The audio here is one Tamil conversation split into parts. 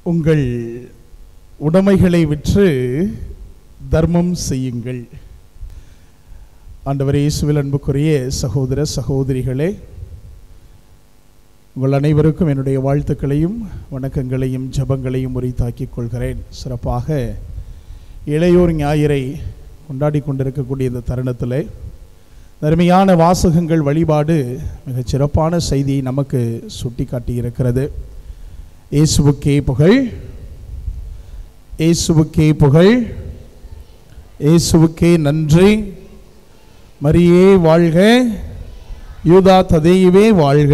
உங்கள் உடைமைகளை விற்று தர்மம் செய்யுங்கள் ஆண்டவர் இயேசுவில் அன்புக்குரிய சகோதர சகோதரிகளே உங்கள் அனைவருக்கும் என்னுடைய வாழ்த்துக்களையும் வணக்கங்களையும் ஜெபங்களையும் உரித்தாக்கிக் கொள்கிறேன் சிறப்பாக இளையோர் ஞாயிறை கொண்டாடி கொண்டிருக்கக்கூடிய இந்த தருணத்தில் அருமையான வாசகங்கள் வழிபாடு மிகச் சிறப்பான செய்தியை நமக்கு சுட்டி காட்டியிருக்கிறது இயேசுவுக்கே புகழ் இயேசுவுக்கே புகழ் இயேசுவுக்கே நன்றி மரியே வாழ்க யூதா ததேயுவே வாழ்க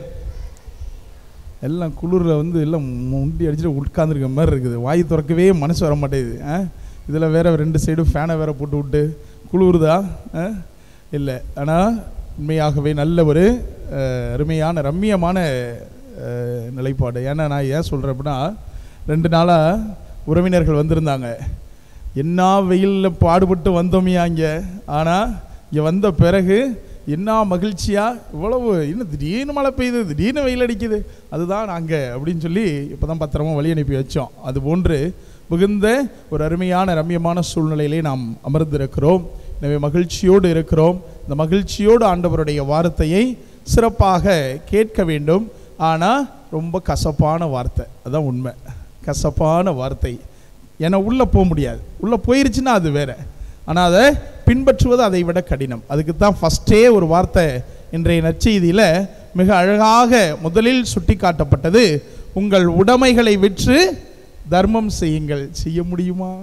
எல்லாம் குளிரில் வந்து எல்லாம் முண்டி அடிச்சுட்டு உட்காந்துருக்க மாதிரி இருக்குது வாய் திறக்கவே மனசு வர மாட்டேங்குது ஆ இதில் வேற ரெண்டு சைடும் ஃபேனை வேற போட்டு விட்டு குளிருதா ஆ இல்லை ஆனால் உண்மையாகவே நல்ல ஒரு அஹ், அருமையான ரம்மியமான அஹ், நிலைப்பாடு ஏன்னா நான் ஏன் சொல்கிறேன் அப்படின்னா ரெண்டு நாளாக உறவினர்கள் வந்திருந்தாங்க என்ன வெயிலில் பாடுபட்டு வந்தோமியா இங்கே ஆனால் இங்கே வந்த பிறகு என்ன மகிழ்ச்சியாக இவ்வளவு இன்னும் திடீர்னு மழை பெய்யுது திடீர்னு வெயில் அடிக்குது அதுதான் நாங்கள் அப்படின்னு சொல்லி இப்போ தான் பத்திரமா வழி அனுப்பி வச்சோம் அது போன்று மிகுந்த ஒரு அருமையான ரம்மியமான சூழ்நிலையிலே நாம் அமர்ந்திருக்கிறோம் எனவே மகிழ்ச்சியோடு இருக்கிறோம் இந்த மகிழ்ச்சியோடு ஆண்டவருடைய வார்த்தையை சிறப்பாக கேட்க வேண்டும் ஆனால் ரொம்ப கசப்பான வார்த்தை அதான் உண்மை கசப்பான வார்த்தை ஏன்னா உள்ளே போக முடியாது உள்ளே போயிருச்சுன்னா அது வேற ஆனால் அதை பின்பற்றுவது அதை விட கடினம் அதுக்கு தான் ஃபஸ்ட்டே ஒரு வார்த்தை இன்றைய நற்செய்தியில் மிக அழகாக முதலில் சுட்டி காட்டப்பட்டது உங்கள் உடைமைகளை விற்று தர்மம் செய்யுங்கள் செய்ய முடியுமா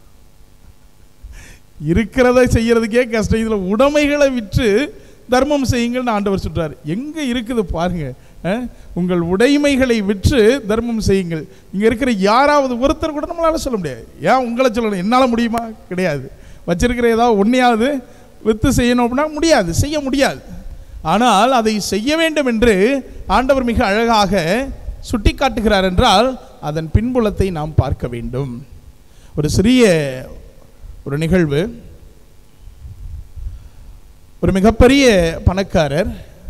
இருக்கிறத செய்யறதுக்கே கஷ்டம் இதில் உடைமைகளை விற்று தர்மம் செய்யுங்கள்னு ஆண்டவர் சொல்றாரு எங்க இருக்குது பாருங்க அஹ், உங்கள் உடைமைகளை விற்று தர்மம் செய்யுங்கள் இங்க இருக்கிற யாராவது ஒருத்தர் கூட நம்மளால சொல்ல முடியாது ஏன் உங்களை சொல்லணும் என்னால் முடியுமா கிடையாது வச்சிருக்கிற ஏதாவது ஒன்றையாவது வித்து செய்யணும் அப்படின்னா முடியாது செய்ய முடியாது ஆனால் அதை செய்ய வேண்டும் என்று ஆண்டவர் மிக அழகாக சுட்டி காட்டுகிறார் என்றால் அதன் பின்புலத்தை நாம் பார்க்க வேண்டும் ஒரு சிறிய ஒரு நிகழ்வு ஒரு மிகப்பெரிய பணக்காரர்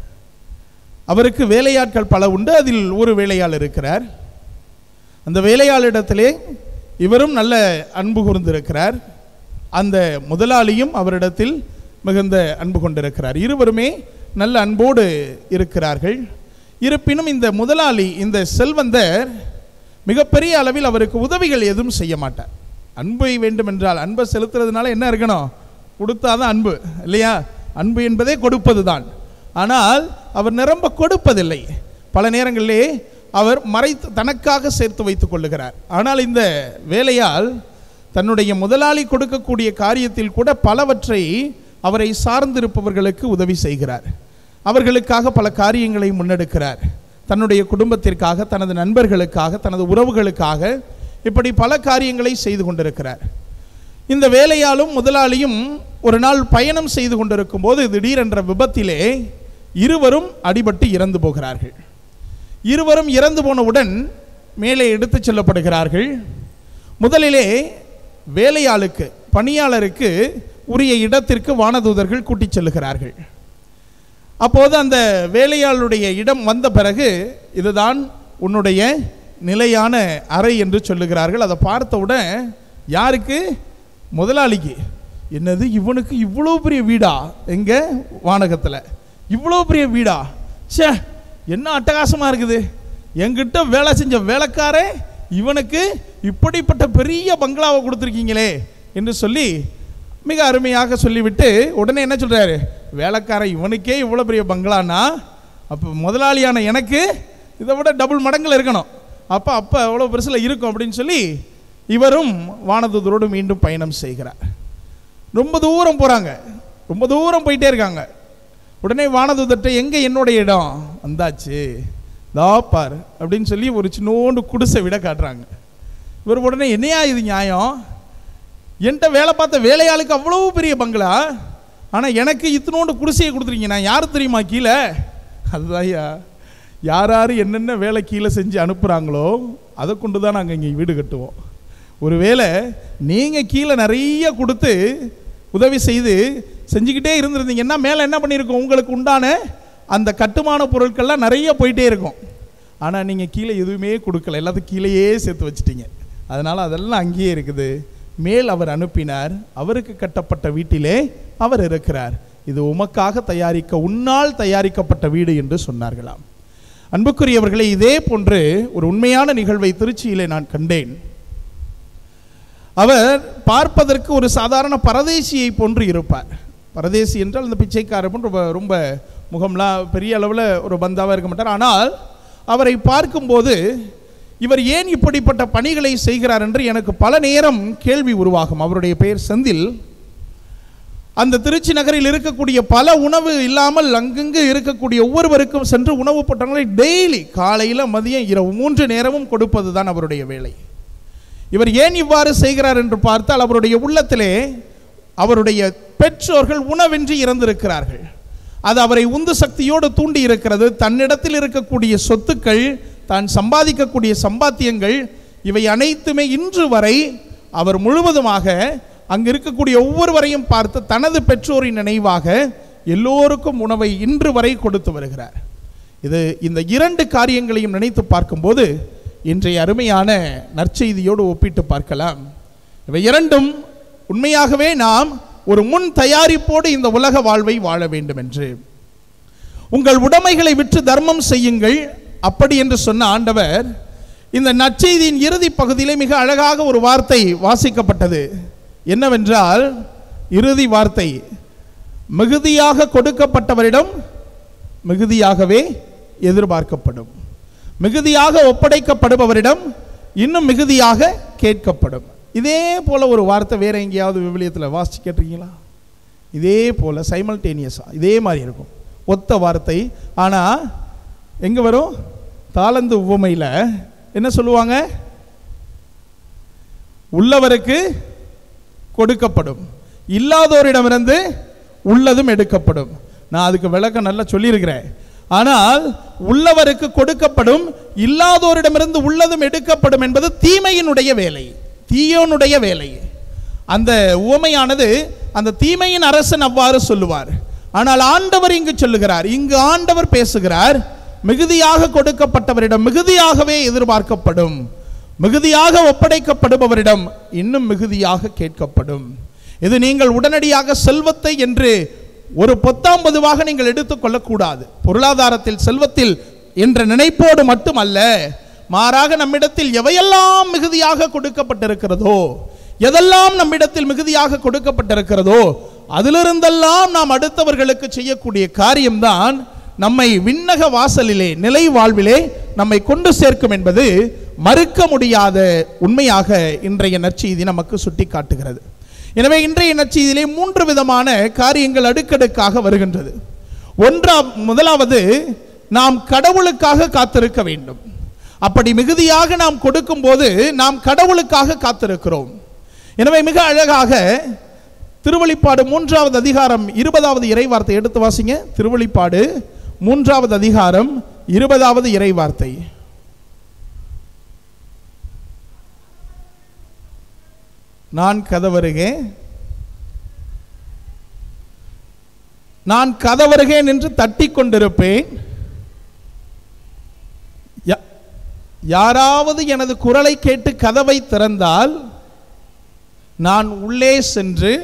அவருக்கு வேலையாட்கள் பல உண்டு அதில் ஒரு வேலையாள் இருக்கிறார் அந்த வேலையாளிடத்திலே இவரும் நல்ல அன்பு கூர்ந்திருக்கிறார் அந்த முதலாளியும் அவரிடத்தில் மிகுந்த அன்பு கொண்டிருக்கிறார் இருவருமே நல்ல அன்போடு இருக்கிறார்கள் இருப்பினும் இந்த முதலாளி இந்த செல்வந்தர் மிகப்பெரிய அளவில் அவருக்கு உதவிகள் எதுவும் செய்ய மாட்டார் அன்பை வேண்டும் என்றால் அன்பை செலுத்துறதுனால என்ன இருக்கணும் கொடுத்தாதான் அன்பு இல்லையா அன்பு என்பதே கொடுப்பது தான் ஆனால் அவர் நிரம்ப கொடுப்பதில்லை பல நேரங்களிலே அவர் மறைத்து தனக்காக சேர்த்து வைத்துக் கொள்ளுகிறார் ஆனால் இந்த வேலையால் தன்னுடைய முதலாளி கொடுக்கக்கூடிய காரியத்தில் கூட பலவற்றை அவரை சார்ந்திருப்பவர்களுக்கு உதவி செய்கிறார் அவர்களுக்காக பல காரியங்களை முன்னெடுக்கிறார் தன்னுடைய குடும்பத்திற்காக தனது நண்பர்களுக்காக தனது உறவுகளுக்காக இப்படி பல காரியங்களை செய்து கொண்டிருக்கிறார் இந்த வேலையாலும் முதலாளியும் ஒரு நாள் பயணம் செய்து கொண்டிருக்கும் போது திடீரென்ற விபத்திலே இருவரும் அடிபட்டு இறந்து போகிறார்கள் இருவரும் இறந்து போனவுடன் மேலே எடுத்துச் செல்லப்படுகிறார்கள் முதலிலே வேலையாளுக்கு பணியாளருக்கு உரிய இடத்திற்கு வானதூதர்கள் கூட்டிச் செல்லுகிறார்கள் அப்போது அந்த வேலையாளுடைய இடம் வந்த பிறகு இதுதான் உன்னுடைய நிலையான அறை என்று சொல்லுகிறார்கள் அதை பார்த்தவுடன் யாருக்கு முதலாளிக்கு என்னது இவனுக்கு இவ்வளோ பெரிய வீடா எங்க வானகத்தில் இவ்வளோ பெரிய வீடா ச்சே என்ன அட்டகாசமாக இருக்குது என்கிட்ட வேலை செஞ்ச வேலைக்காரே இவனுக்கு இப்படிப்பட்ட பெரிய பங்களாவை கொடுத்துருக்கீங்களே என்று சொல்லி மிக அருமையாக சொல்லிவிட்டு உடனே என்ன சொல்றாரு வேலைக்காரன் இவனுக்கே இவ்வளோ பெரிய பங்களானா அப்போ முதலாளியான எனக்கு இதை விட டபுள் மடங்கில் இருக்கணும் அப்போ அப்போ எவ்வளோ பெருசில் இருக்கும் அப்படின்னு சொல்லி இவரும் வானதூதரோடு மீண்டும் பயணம் செய்கிறார் ரொம்ப தூரம் போகிறாங்க ரொம்ப தூரம் போயிட்டே இருக்காங்க உடனே வானதூதர்கிட்ட எங்கே என்னுடைய இடம் வந்தாச்சு தா பார் அப்படின்னு சொல்லி ஒரு சின்னோண்டு குடிசை விட காட்டுறாங்க இவர் உடனே என்னையா இது நியாயம் என்கிட்ட வேலை பார்த்த வேலையாளுக்கு அவ்வளோ பெரிய பங்களா ஆனால் எனக்கு இத்தினோண்டு குடிசையை கொடுத்துருக்கீங்க நான் யார் தெரியுமா கீழே அதுதான்யா யார் யார் என்னென்ன வேலை கீழே செஞ்சு அனுப்புகிறாங்களோ அதை கொண்டு தான் நாங்கள் இங்கே வீடு கட்டுவோம் ஒருவேளை நீங்கள் கீழே நிறைய கொடுத்து உதவி செய்து செஞ்சுக்கிட்டே இருந்திருந்தீங்கன்னா மேலே என்ன பண்ணியிருக்கோம் உங்களுக்கு உண்டான அந்த கட்டுமான பொருட்கள்லாம் நிறைய போயிட்டே இருக்கும் ஆனால் நீங்கள் கீழே எதுவுமே கொடுக்கல எல்லாத்தையும் கீழேயே சேர்த்து வச்சிட்டீங்க அதனால் அதெல்லாம் அங்கேயே இருக்குது மேல் அவர் அனுப்பினார் அவருக்கு கட்டப்பட்ட வீட்டிலே அவர் இருக்கிறார் இது உமக்காக தயாரிக்க உன்னால் தயாரிக்கப்பட்ட வீடு என்று சொன்னார்களாம் அன்புக்குரியவர்களே இதே போன்று ஒரு உண்மையான நிகழ்வை திருச்சியிலே நான் கண்டேன் அவர் பார்ப்பதற்கு ஒரு சாதாரண பரதேசியை போன்று இருப்பார் பரதேசி என்றால் அந்த பிச்சைக்காரர் போன்று ரொம்ப ரொம்ப முகம்லாம் பெரிய அளவில் ஒரு பந்தாவாக இருக்க மாட்டார் ஆனால் அவரை பார்க்கும்போது இவர் ஏன் இப்படிப்பட்ட பணிகளை செய்கிறார் என்று எனக்கு பல நேரம் கேள்வி உருவாகும் அவருடைய பெயர் செந்தில் அந்த திருச்சி நகரில் இருக்கக்கூடிய பல உணவு இல்லாமல் அங்கங்கு இருக்கக்கூடிய ஒவ்வொருவருக்கும் சென்று உணவு பட்டங்களை டெய்லி காலையில் மதியம் இரவு மூன்று நேரமும் கொடுப்பது தான் அவருடைய வேலை இவர் ஏன் இவ்வாறு செய்கிறார் என்று பார்த்தால் அவருடைய உள்ளத்திலே அவருடைய பெற்றோர்கள் உணவின்றி இறந்திருக்கிறார்கள் அது அவரை உந்து சக்தியோடு தூண்டி இருக்கிறது தன்னிடத்தில் இருக்கக்கூடிய சொத்துக்கள் தான் சம்பாதிக்கக்கூடிய சம்பாத்தியங்கள் இவை அனைத்துமே இன்று வரை அவர் முழுவதுமாக அங்கு இருக்கக்கூடிய ஒவ்வொருவரையும் பார்த்து தனது பெற்றோரின் நினைவாக எல்லோருக்கும் உணவை இன்று வரை கொடுத்து வருகிறார் இது இந்த இரண்டு காரியங்களையும் நினைத்து பார்க்கும்போது இன்றைய அருமையான நற்செய்தியோடு ஒப்பிட்டு பார்க்கலாம் இவை இரண்டும் உண்மையாகவே நாம் ஒரு முன் தயாரிப்போடு இந்த உலக வாழ்வை வாழ வேண்டும் என்று உங்கள் உடைமைகளை விற்று தர்மம் செய்யுங்கள் அப்படி என்று சொன்ன ஆண்டவர் இந்த நற்செய்தியின் இறுதி பகுதியிலே மிக அழகாக ஒரு வார்த்தை வாசிக்கப்பட்டது என்னவென்றால் இறுதி வார்த்தை மிகுதியாக கொடுக்கப்பட்டவரிடம் மிகுதியாகவே எதிர்பார்க்கப்படும் மிகுதியாக ஒப்படைக்கப்படுபவரிடம் இன்னும் மிகுதியாக கேட்கப்படும் இதே போல ஒரு வார்த்தை வேற எங்கேயாவது விவிலியத்தில் வாசிச்சு கேட்டிருக்கீங்களா இதே போல சைமல்டேனியஸாக இதே மாதிரி இருக்கும் ஒத்த வார்த்தை ஆனால் எங்கே வரும் தாளந்து உவமையில் என்ன சொல்லுவாங்க உள்ளவருக்கு கொடுக்கப்படும் இல்லாதோரிடமிருந்து உள்ளதும் எடுக்கப்படும் நான் அதுக்கு விளக்கம் நல்லா சொல்லியிருக்கிறேன் ஆனால் உள்ளவருக்கு கொடுக்கப்படும் இல்லாதோரிடமிருந்து உள்ளதும் எடுக்கப்படும் என்பது தீமையினுடைய வேலை தீயோனுடைய வேலை அந்த உவமையானது அந்த தீமையின் அரசன் அவ்வாறு சொல்லுவார் ஆனால் ஆண்டவர் இங்கு சொல்லுகிறார் இங்கு ஆண்டவர் பேசுகிறார் மிகுதியாக கொடுக்கப்பட்டவரிடம் மிகுதியாகவே எதிர்பார்க்கப்படும் மிகுதியாக ஒப்படைக்கப்படுபவரிடம் இன்னும் மிகுதியாக கேட்கப்படும் இது நீங்கள் உடனடியாக செல்வத்தை என்று ஒரு பொத்தாம் பொதுவாக நீங்கள் எடுத்துக்கொள்ளக்கூடாது பொருளாதாரத்தில் செல்வத்தில் என்ற நினைப்போடு மட்டுமல்ல மாறாக நம்மிடத்தில் எவையெல்லாம் மிகுதியாக கொடுக்கப்பட்டிருக்கிறதோ எதெல்லாம் நம்மிடத்தில் மிகுதியாக கொடுக்கப்பட்டிருக்கிறதோ அதிலிருந்தெல்லாம் நாம் அடுத்தவர்களுக்கு செய்யக்கூடிய காரியம்தான் நம்மை விண்ணக வாசலிலே நிலை வாழ்விலே நம்மை கொண்டு சேர்க்கும் என்பது மறுக்க முடியாத உண்மையாக இன்றைய நற்செய்தி நமக்கு சுட்டி காட்டுகிறது எனவே இன்றைய நற்செய்தியிலே மூன்று விதமான காரியங்கள் அடுக்கடுக்காக வருகின்றது ஒன்றா முதலாவது நாம் கடவுளுக்காக காத்திருக்க வேண்டும் அப்படி மிகுதியாக நாம் கொடுக்கும்போது நாம் கடவுளுக்காக காத்திருக்கிறோம் எனவே மிக அழகாக திருவழிப்பாடு மூன்றாவது அதிகாரம் இருபதாவது இறைவார்த்தை எடுத்து வாசிங்க திருவழிப்பாடு மூன்றாவது அதிகாரம் இருபதாவது இறைவார்த்தை நான் கதவருகே நான் கதவருகே நின்று தட்டி கொண்டிருப்பேன் யா- யாராவது எனது குரலை கேட்டு கதவை திறந்தால் நான் உள்ளே சென்று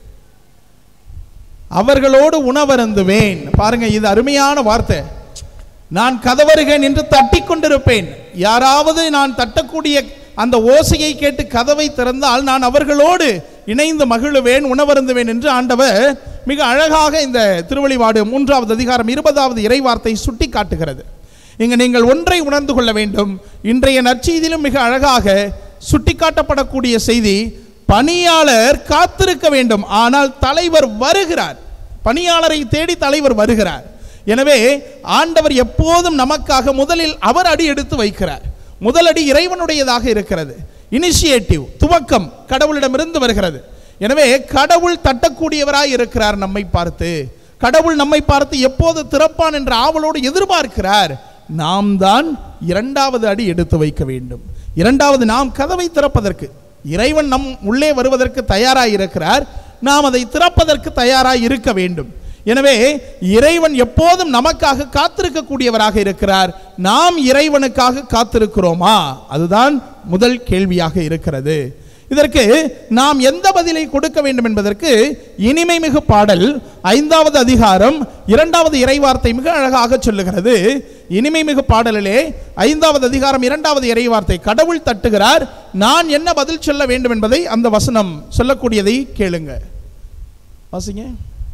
அவர்களோடு உணவருந்துவேன் பாருங்க இது அருமையான வார்த்தை நான் கதவருகே நின்று தட்டி கொண்டிருப்பேன் யாராவது நான் தட்டக்கூடிய அந்த ஓசையை கேட்டு கதவை திறந்தால் நான் அவர்களோடு இணைந்து மகிழுவேன் உணவருந்துவேன் என்று ஆண்டவர் மிக அழகாக இந்த திருவழிவாடு மூன்றாவது அதிகாரம் இருபதாவது இறைவார்த்தை சுட்டி காட்டுகிறது இங்கு நீங்கள் ஒன்றை உணர்ந்து கொள்ள வேண்டும் இன்றைய நற்செய்தியிலும் மிக அழகாக சுட்டிக்காட்டப்படக்கூடிய செய்தி பணியாளர் காத்திருக்க வேண்டும் ஆனால் தலைவர் வருகிறார் பணியாளரை தேடி தலைவர் வருகிறார் எனவே ஆண்டவர் எப்போதும் நமக்காக முதலில் அவர் அடி எடுத்து வைக்கிறார் முதலடி இறைவனுடையதாக இருக்கிறது இனிஷியேட்டிவ் துவக்கம் கடவுளிடமிருந்து வருகிறது எனவே கடவுள் தட்டக்கூடியவராய் இருக்கிறார் நம்மை பார்த்து கடவுள் நம்மை பார்த்து எப்போது திறப்பான் என்ற ஆவலோடு எதிர்பார்க்கிறார் நாம் தான் இரண்டாவது அடி எடுத்து வைக்க வேண்டும் இரண்டாவது நாம் கதவை திறப்பதற்கு இறைவன் நம் உள்ளே வருவதற்கு தயாராய் இருக்கிறார் நாம் அதை திறப்பதற்கு தயாராய் இருக்க வேண்டும் எனவே இறைவன் எப்போதும் நமக்காக காத்திருக்கக்கூடியவராக இருக்கிறார் நாம் இறைவனுக்காக காத்திருக்கிறோமா அதுதான் முதல் கேள்வியாக இருக்கிறது இதற்கு நாம் எந்த பதிலை கொடுக்க வேண்டும் என்பதற்கு இனிமை மிகு பாடல் ஐந்தாவது அதிகாரம் இரண்டாவது இறைவார்த்தை மிக அழகாக சொல்லுகிறது இனிமை மிகு பாடலிலே ஐந்தாவது அதிகாரம் இரண்டாவது இறைவார்த்தை கடவுள் தட்டுகிறார் நான் என்ன பதில் சொல்ல வேண்டும் என்பதை அந்த வசனம் சொல்லக்கூடியதை கேளுங்க வாசிங்க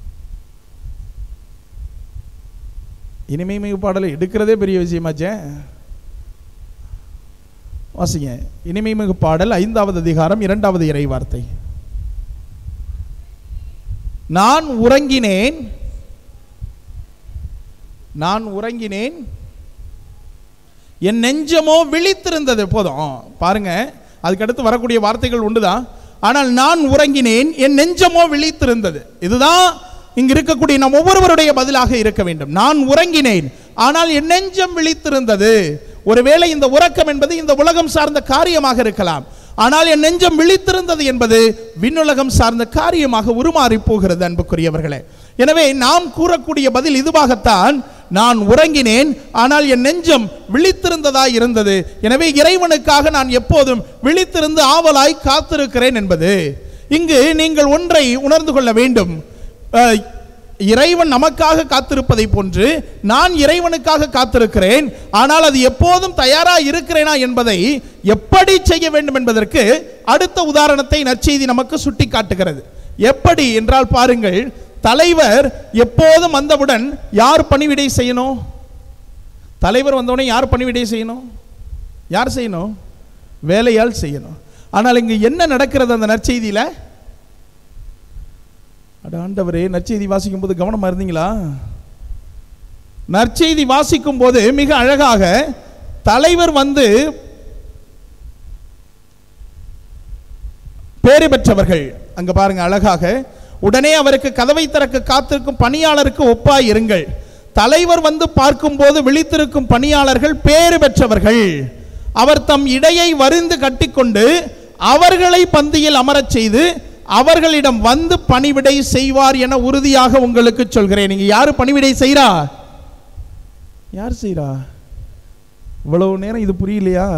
இனிமை மிகு பாடலை எடுக்கிறதே பெரிய விஷயமாச்சே வாசிங்க இனிமை மிகு பாடல் ஐந்தாவது அதிகாரம் இரண்டாவது இறை வார்த்தை நான் உறங்கினேன் நான் உறங்கினேன் என் நெஞ்சமோ விழித்திருந்தது போதும் பாருங்க அதுக்கடுத்து வரக்கூடிய வார்த்தைகள் உண்டுதான் ஆனால் நான் உறங்கினேன் என் நெஞ்சமோ விழித்திருந்தது இதுதான் இங்கு இருக்கக்கூடிய நம் ஒவ்வொருவருடைய பதிலாக இருக்க வேண்டும் நான் உறங்கினேன் ஆனால் என் நெஞ்சம் விழித்திருந்தது ஒருவேளை இந்த உறக்கம் என்பது இந்த உலகம் சார்ந்த காரியமாக இருக்கலாம் ஆனால் என் நெஞ்சம் விழித்திருந்தது என்பது விண்ணுலகம் சார்ந்த காரியமாக உருமாறி போகிறது அன்புக்குரியவர்களே எனவே நாம் கூறக்கூடிய பதில் இதுவாகத்தான் நான் உறங்கினேன் ஆனால் என் நெஞ்சம் விழித்திருந்ததாய் இருந்தது எனவே இறைவனுக்காக நான் எப்போதும் விழித்திருந்து ஆவலாய் காத்திருக்கிறேன் என்பது இங்கு நீங்கள் ஒன்றை உணர்ந்து கொள்ள வேண்டும் அஹ், இறைவன் நமக்காக காத்திருப்பதை போன்று நான் இறைவனுக்காக காத்திருக்கிறேன் ஆனால் அது எப்போதும் தயாராக இருக்கிறேனா என்பதை எப்படி செய்ய வேண்டும் என்பதற்கு அடுத்த உதாரணத்தை நற்செய்தி நமக்கு சுட்டி காட்டுகிறது எப்படி என்றால் பாருங்கள் தலைவர் எப்போதும் வந்தவுடன் யார் பணிவிடை செய்யணும் தலைவர் வந்தவுடனே யார் பணிவிடை செய்யணும் யார் செய்யணும் வேலையால் செய்யணும் ஆனால் இங்கு என்ன நடக்கிறது அந்த நற்செய்தியில அட ஆண்டவரே நற்செய்தி வாசிக்கும் போது கவனமா இருந்தீங்களா நற்செய்தி வாசிக்கும் போது மிக அழகாக தலைவர் வந்து பேறு பெற்றவர்கள் அங்க பாருங்க அழகாக உடனே அவருக்கு கதவை திறக்க காத்திருக்கும் பணியாளருக்கு ஒப்பாய் இருங்கள் தலைவர் வந்து பார்க்கும்போது விழித்திருக்கும் பணியாளர்கள் பேறு பெற்றவர்கள் அவர் தம் இடையை வரிந்து கட்டிக்கொண்டு அவர்களை பந்தியில் அமரச் செய்து அவர்களிடம் வந்து பணிவிடை செய்வார் என உறுதியாக உங்களுக்கு சொல்கிறேன் நீங்க யாரு பணிவிடை செய்றா யார் செய்றா இவ்வளவு நேரம் இது புரியலையா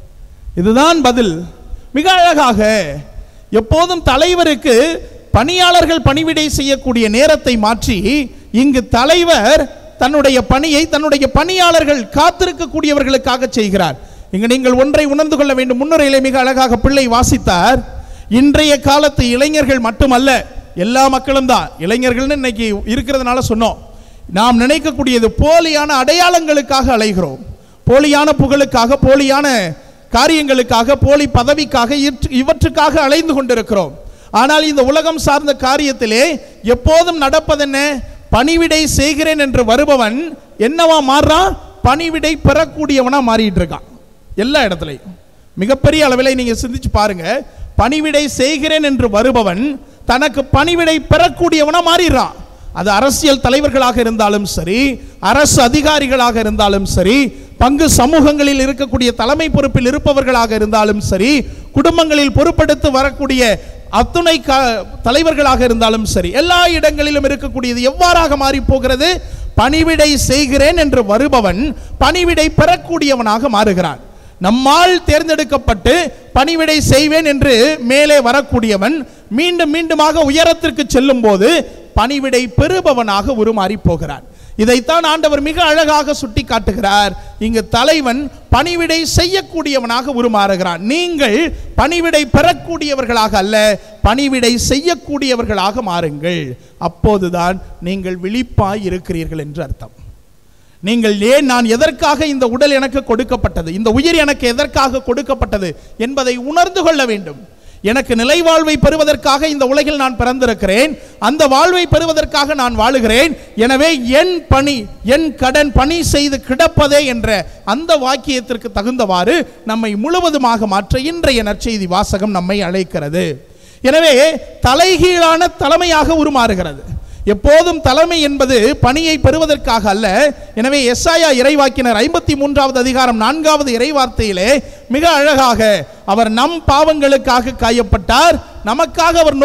இதுதான் பதில் மிக அழகாக எப்போதும் தலைவருக்கு பணியாளர்கள் பணிவிடை செய்யக்கூடிய நேரத்தை மாற்றி இங்கு தலைவர் தன்னுடைய பணியை தன்னுடைய பணியாளர்கள் காத்திருக்கக்கூடியவர்களுக்காக செய்கிறார் இங்கு நீங்கள் ஒன்றை உணர்ந்து கொள்ள வேண்டும் முன்னுரையிலே மிக அழகாக பிள்ளை வாசித்தார் இன்றைய காலத்து இளைஞர்கள் மட்டுமல்ல எல்லா மக்களும் தான் இளைஞர்கள்னு இன்னைக்கு இருக்கிறதுனால சொன்னோம் நாம் நினைக்கக்கூடியது போலியான அடையாளங்களுக்காக அலைகிறோம் போலியான புகழுக்காக போலியான காரியங்களுக்காக போலி பதவிக்காக இற்று- இவற்றுக்காக அலைந்து கொண்டிருக்கிறோம் ஆனால் இந்த உலகம் சார்ந்த காரியத்திலே எப்போதும் நடப்பதென்ன பணிவிடை செய்கிறேன் என்று வருபவன் என்னவா மாறுறான் பணிவிடை பெறக்கூடியவனா மாறிட்டு இருக்கான் எல்லா இடத்துலையும் மிகப்பெரிய அளவில் நீங்க சிந்திச்சு பாருங்க பணிவிடை செய்கிறேன் என்று வருபவன் தனக்கு பணிவிடை பெறக்கூடியவனா மாறிடுறான் அது அரசியல் தலைவர்களாக இருந்தாலும் சரி அரசு அதிகாரிகளாக இருந்தாலும் சரி பங்கு சமூகங்களில் இருக்கக்கூடிய தலைமை பொறுப்பில் இருப்பவர்களாக இருந்தாலும் சரி குடும்பங்களில் பொறுப்பெடுத்து வரக்கூடிய அத்துணை க தலைவர்களாக இருந்தாலும் சரி எல்லா இடங்களிலும் இருக்கக்கூடியது எவ்வாறாக மாறி போகிறது பணிவிடை செய்கிறேன் என்று வருபவன் பணிவிடை பெறக்கூடியவனாக மாறுகிறான் நம்மால் தேர்ந்தெடுக்கப்பட்டு பணிவிடை செய்வேன் என்று மேலே வரக்கூடியவன் மீண்டும் மீண்டுமாக உயரத்திற்கு செல்லும் போது பணிவிடை பெறுபவனாக உருமாறி போகிறான் இதைத்தான் ஆண்டவர் மிக அழகாக சுட்டி காட்டுகிறார் இங்கு தலைவன் பணிவிடை செய்யக்கூடியவனாக உருமாறுகிறான் நீங்கள் பணிவிடை பெறக்கூடியவர்களாக அல்ல பணிவிடை செய்யக்கூடியவர்களாக மாறுங்கள் அப்போதுதான் நீங்கள் விழிப்பாய் இருக்கிறீர்கள் என்று அர்த்தம் நீங்கள் ஏன் நான் எதற்காக இந்த உடல் எனக்கு கொடுக்கப்பட்டது இந்த உயிர் எனக்கு எதற்காக கொடுக்கப்பட்டது என்பதை உணர்ந்து கொள்ள வேண்டும் எனக்கு நிலை வாழ்வை பெறுவதற்காக இந்த உலகில் நான் பிறந்திருக்கிறேன் அந்த வாழ்வை பெறுவதற்காக நான் வாழுகிறேன் எனவே என் பணி என் கடன் பணி செய்து கிடப்பதே என்ற அந்த வாக்கியத்திற்கு தகுந்தவாறு நம்மை முழுவதுமாக மாற்ற இன்றைய நற்செய்தி வாசகம் நம்மை அழைக்கிறது எனவே தலைகீழான தலைமையாக உருமாறுகிறது எப்போதும் தலைமை என்பது பணியை பெறுவதற்காக அல்ல எனவே எஸ்ஐயா இறைவாக்கினர் ஐம்பத்தி மூன்றாவது அதிகாரம் நான்காவது இறைவார்த்தையிலே மிக அழகாக அவர் நம் பாவங்களுக்காக காயப்பட்டார் நமக்காக அவர் நொறுக்கப்பட்டார்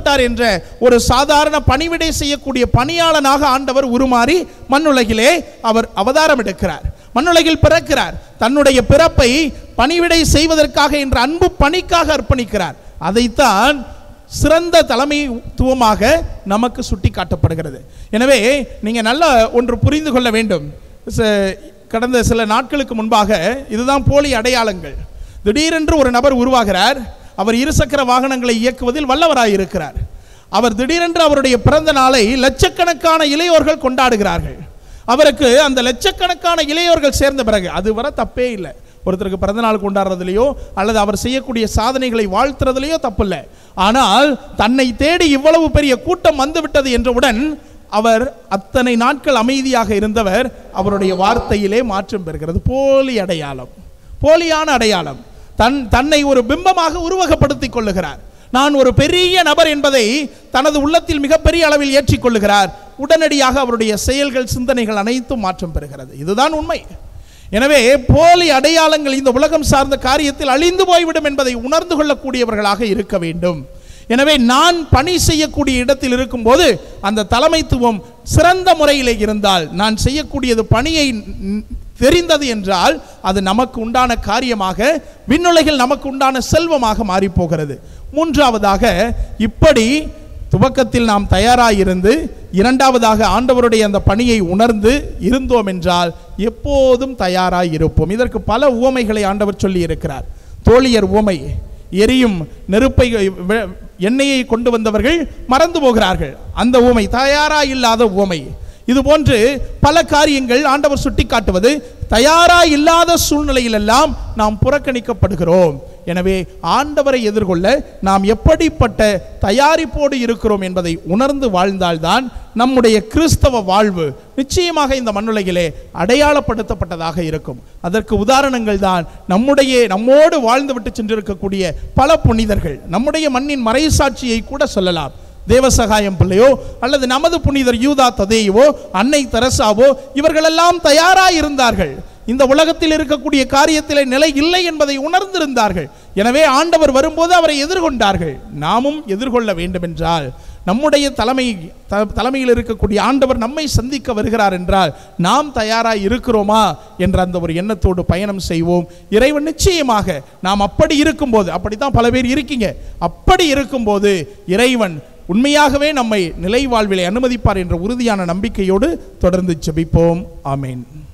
நிறுத்தப்பட்டார் என்ற ஒரு சாதாரண பணிவிடை செய்யக்கூடிய பணியாளனாக ஆண்டவர் உருமாறி மண்ணுலகிலே அவர் அவதாரம் எடுக்கிறார் மண்ணுலகில் பிறக்கிறார் தன்னுடைய பிறப்பை பணிவிடை செய்வதற்காக என்ற அன்பு பணிக்காக அர்ப்பணிக்கிறார் அதைத்தான் சிறந்த தலைமைத்துவமாக நமக்கு சுட்டி காட்டப்படுகிறது எனவே நீங்கள் நல்ல ஒன்று புரிந்து கொள்ள வேண்டும் ச- கடந்த சில நாட்களுக்கு முன்பாக இதுதான் போலி அடையாளங்கள் திடீரென்று ஒரு நபர் உருவாகிறார் அவர் இருசக்கர வாகனங்களை இயக்குவதில் வல்லவராய் இருக்கிறார் அவர் திடீரென்று அவருடைய பிறந்த நாளை லட்சக்கணக்கான இளையோர்கள் கொண்டாடுகிறார்கள் அவருக்கு அந்த லட்சக்கணக்கான இளையோர்கள் சேர்ந்த பிறகு அது வர தப்பே இல்லை ஒருத்தருக்கு பிறந்தநாள் கொண்டாடுறதுலையோ அல்லது அவர் செய்யக்கூடிய சாதனைகளை வாழ்த்துறதுலையோ தப்பில்லை ஆனால் தன்னை தேடி இவ்வளவு பெரிய கூட்டம் வந்துவிட்டது என்றவுடன் அவர் அத்தனை நாட்கள் அமைதியாக இருந்தவர் அவருடைய வார்த்தையிலே மாற்றம் பெறுகிறது போலி அடையாளம் போலியான அடையாளம் தன் தன்னை ஒரு பிம்பமாக உருவகப்படுத்திக் கொள்ளுகிறார் நான் ஒரு பெரிய நபர் என்பதை தனது உள்ளத்தில் மிகப்பெரிய அளவில் ஏற்றிக்கொள்ளுகிறார் உடனடியாக அவருடைய செயல்கள் சிந்தனைகள் அனைத்தும் மாற்றம் பெறுகிறது இதுதான் உண்மை எனவே போலி அடையாளங்கள் இந்த உலகம் சார்ந்த காரியத்தில் அழிந்து போய்விடும் என்பதை உணர்ந்து கொள்ளக்கூடியவர்களாக இருக்க வேண்டும் எனவே நான் பணி செய்யக்கூடிய இடத்தில் இருக்கும்போது அந்த தலைமைத்துவம் சிறந்த முறையில் இருந்தால் நான் செய்யக்கூடியது பணியை ந- தெரிந்தது என்றால் அது நமக்கு உண்டான காரியமாக விண்ணுலகில் நமக்கு உண்டான செல்வமாக மாறிப் போகிறது மூன்றாவதாக இப்படி துவக்கத்தில் நாம் தயாராயிருந்து இரண்டாவதாக ஆண்டவருடைய அந்த பணியை உணர்ந்து இருந்தோம் என்றால் எப்போதும் தயாராய் இருப்போம் இதற்கு பல உவமைகளை ஆண்டவர் சொல்லி இருக்கிறார் தோழியர் உவமை எரியும் நெருப்பை வெ- எண்ணெயை கொண்டு வந்தவர்கள் மறந்து போகிறார்கள் அந்த உவமை தயாராய் இல்லாத உவமை இது போன்று பல காரியங்கள் ஆண்டவர் சுட்டிக்காட்டுவது தயாராய் இல்லாத சூழ்நிலையிலெல்லாம் நாம் புறக்கணிக்கப்படுகிறோம் எனவே ஆண்டவரை எதிர்கொள்ள நாம் எப்படிப்பட்ட தயாரிப்போடு இருக்கிறோம் என்பதை உணர்ந்து வாழ்ந்தால்தான் நம்முடைய கிறிஸ்தவ வாழ்வு நிச்சயமாக இந்த மண்ணுலகிலே அடையாளப்படுத்தப்பட்டதாக இருக்கும் அதற்கு உதாரணங்கள் தான் நம்முடைய நம்மோடு வாழ்ந்துவிட்டு சென்றிருக்கக்கூடிய பல புனிதர்கள் நம்முடைய மண்ணின் மறைசாட்சியை கூட சொல்லலாம் தேவசகாயம் பிள்ளையோ அல்லது நமது புனிதர் யூதா ததேயுவோ அன்னை தெரசாவோ இவர்களெல்லாம் தயாராக இருந்தார்கள் இந்த உலகத்தில் இருக்கக்கூடிய காரியத்திலே நிலை இல்லை என்பதை உணர்ந்திருந்தார்கள் எனவே ஆண்டவர் வரும்போது அவரை எதிர்கொண்டார்கள் நாமும் எதிர்கொள்ள வேண்டுமென்றால் நம்முடைய தலைமை த- தலைமையில் இருக்கக்கூடிய ஆண்டவர் நம்மை சந்திக்க வருகிறார் என்றால் நாம் தயாராக இருக்கிறோமா என்ற அந்த ஒரு எண்ணத்தோடு பயணம் செய்வோம் இறைவன் நிச்சயமாக நாம் அப்படி இருக்கும்போது அப்படித்தான் பல பேர் இருக்கீங்க அப்படி இருக்கும்போது இறைவன் உண்மையாகவே நம்மை நிலை வாழ்விலை அனுமதிப்பார் என்ற உறுதியான நம்பிக்கையோடு தொடர்ந்து ஜெபிப்போம் ஆமென்